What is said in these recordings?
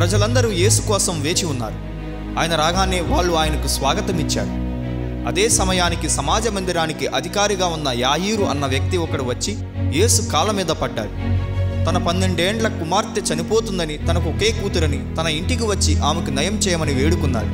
ప్రజలందరూ యేసు కోసం వేచి ఉన్నారు ఆయన రాగానే వాళ్ళు ఆయనకు స్వాగతం ఇచ్చారు అదే సమయానికి సమాజ మందిరానికి అధికారిగా ఉన్న యాయీరు అన్న వ్యక్తి ఒకడు వచ్చి యేసు కాళ్ళ మీద పడ్డాడు తన పన్నెండేండ్ల కుమార్తె చనిపోతుందని తనకు ఒకే కూతురని తన ఇంటికి వచ్చి ఆమెకు నయం చేయమని వేడుకున్నాడు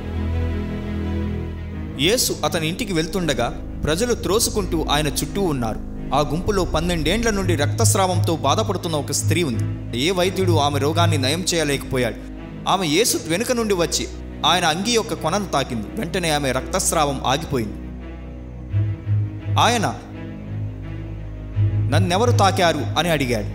యేసు అతని ఇంటికి వెళ్తుండగా ప్రజలు త్రోసుకుంటూ ఆయన చుట్టూ ఉన్నారు ఆ గుంపులో పన్నెండేండ్ల నుండి రక్తస్రావంతో బాధపడుతున్న ఒక స్త్రీ ఉంది ఏ వైద్యుడు ఆమె రోగాన్ని నయం చేయలేకపోయాడు ఆమె యేసు వెనుక నుండి వచ్చి ఆయన అంగి యొక్క కొనను తాకింది వెంటనే ఆమె రక్తస్రావం ఆగిపోయింది ఆయన నన్నెవరు తాకారు అని అడిగాడు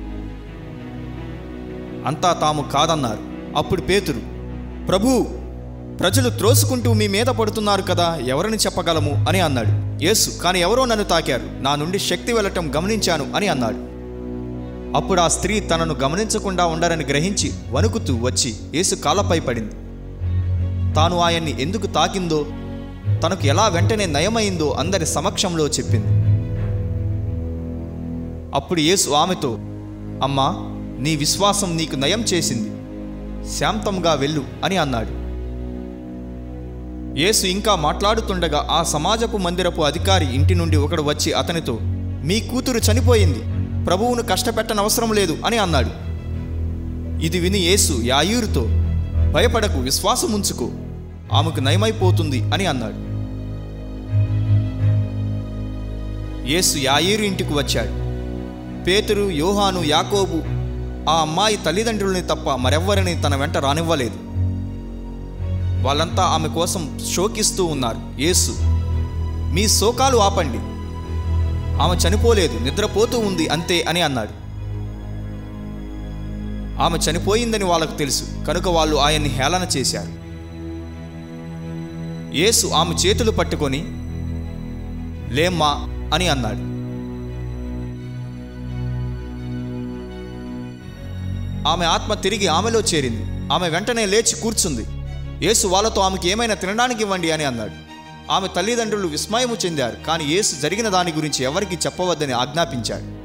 అంతా తాము కాదన్నారు అప్పుడు పేతురు ప్రభూ ప్రజలు త్రోసుకుంటూ మీ మీద పడుతున్నారు కదా ఎవరిని చెప్పగలము అని అన్నాడు యేసు కానీ ఎవరో నన్ను తాకారు నా నుండి శక్తి వెళ్ళటం గమనించాను అని అన్నాడు అప్పుడు ఆ స్త్రీ తనను గమనించకుండా ఉండరని గ్రహించి వణుకుతూ వచ్చి యేసు కాళ్ళపై పడింది తాను ఆయన్ని ఎందుకు తాకిందో తనకు ఎలా వెంటనే నయమైందో అందరి సమక్షంలో చెప్పింది అప్పుడు యేసు ఆమెతో అమ్మా నీ విశ్వాసం నీకు నయం చేసింది శాంతంగా వెళ్ళు అని అన్నాడు యేసు ఇంకా మాట్లాడుతుండగా ఆ సమాజపు మందిరపు అధికారి ఇంటి నుండి ఒకడు వచ్చి అతనితో మీ కూతురు చనిపోయింది ప్రభువును కష్టపెట్టనవసరం లేదు అని అన్నాడు ఇది విని యేసు యాయూరుతో భయపడకు విశ్వాసం ఉంచుకో ఆమెకు నయమైపోతుంది అని అన్నాడు యేసు యాయూరు ఇంటికి వచ్చాడు పేతురు యోహాను యాకోబు ఆ అమ్మాయి తల్లిదండ్రులని తప్ప మరెవ్వరిని తన వెంట రానివ్వలేదు వాళ్ళంతా ఆమె కోసం శోకిస్తూ ఉన్నారు యేసు మీ శోకాలు ఆపండి ఆమె చనిపోలేదు నిద్రపోతూ ఉంది అంతే అని అన్నాడు ఆమె చనిపోయిందని వాళ్ళకు తెలుసు కనుక వాళ్ళు ఆయన్ని హేళన చేశారు యేసు ఆమె చేతులు పట్టుకొని లేమ్మా అని అన్నాడు ఆమె ఆత్మ తిరిగి ఆమెలో చేరింది ఆమె వెంటనే లేచి కూర్చుంది యేసు వాళ్ళతో ఆమెకి ఏమైనా తినడానికి ఇవ్వండి అని అన్నాడు ఆమె తల్లిదండ్రులు విస్మయము చెందారు కానీ యేసు జరిగిన దాని గురించి ఎవరికీ చెప్పవద్దని ఆజ్ఞాపించాడు